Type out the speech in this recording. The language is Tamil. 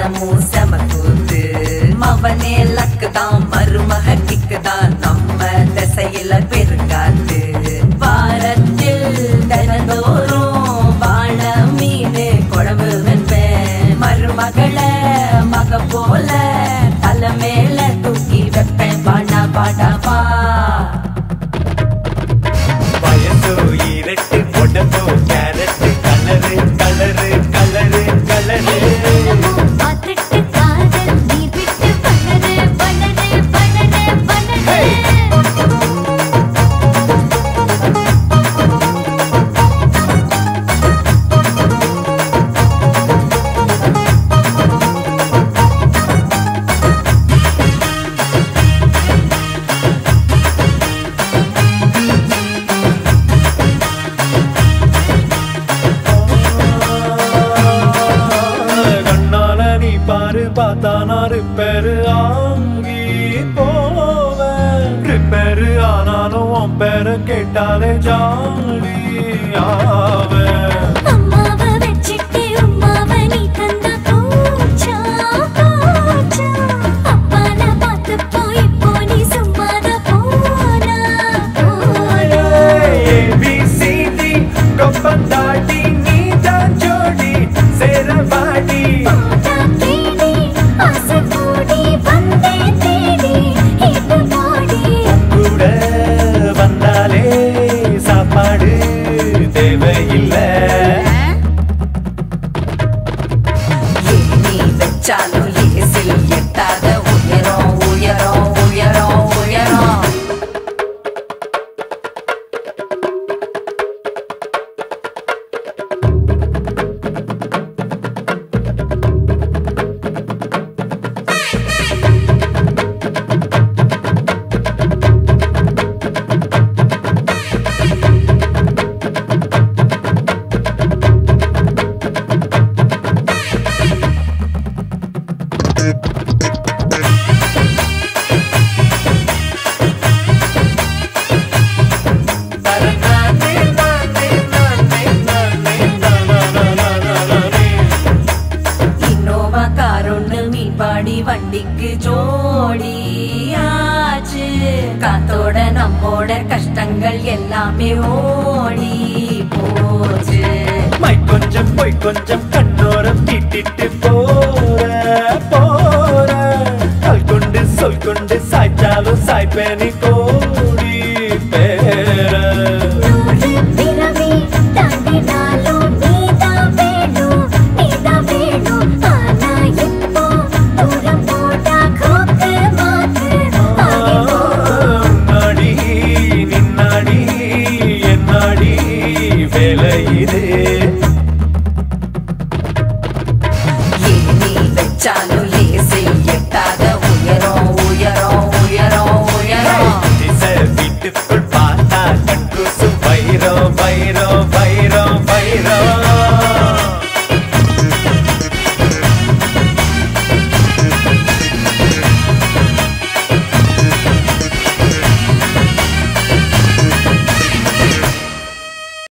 தினமும் செமக்கூத்து மவனே லக்கு தான் மருமக கிக்கு தான் நம்ம திசையில பெருங்காத்து வாரத்தில் தினந்தோறும் வாழ மீன் குழம்பு வெப்பேன் மருமகளை மக போல தலை மேல தூக்கி வைப்பேன் பாடா பாடா பா வயசோ இரட்டு உடம்போ carrot colour colour colour colour பார்த்துட்டு காதல் நீர் விட்டு வளரு வளரு வளரு வளரு கண்ணால நீ பாரு பார்த்தா நான் ரிப்பேரு ஆங்கி போவேன் ரிப்பேரு ஆனாலும் உன் பேரை கேட்டாலே ஜாலி ஆவேன் அம்மாவை வச்சிட்டு உம்மாவை நீ தந்தா போச்சா போச்சா அப்பான பார்த்து போய் இப்போ நீ சும்மாத போனா போனா ABCD கொப்பந்தாடி நீ தான் ஜோடி சேரவாடி போட்டா தேடி ஆசை கூடி வந்தே தேடி இது பாடி கூட வந்தாலே சாப்பாடு தேவையில்லை ஏணி வச்சாலும் ஏசில் எட்டாத உயரம் உயரம் உயரம் உயரம் இன்னோவா காரொன்னு மீன்பாடி வண்டிக்கு ஜோடி ஆச்சு காத்தோட நம்மோட கஷ்டங்கள் எல்லாமே ஓடி போச்சு மை கொஞ்சம் பொய் கொஞ்சம் கண்ணோரம் தீட்டிட்டு போற போற கல் கொண்டு சொல் கொண்டு சாய்ச்சாலும் சாய்ப்பேனி கோடி பேர நூறு பிறவி தாண்டினாலும் நீதான் வேணும் நீதான் வேணும் ஆனா இப்போ தூரம் போட்டா கோக்கு மாத்து ஆகி போகும் நாடி நின்னாடி என்னாடி வேலை இது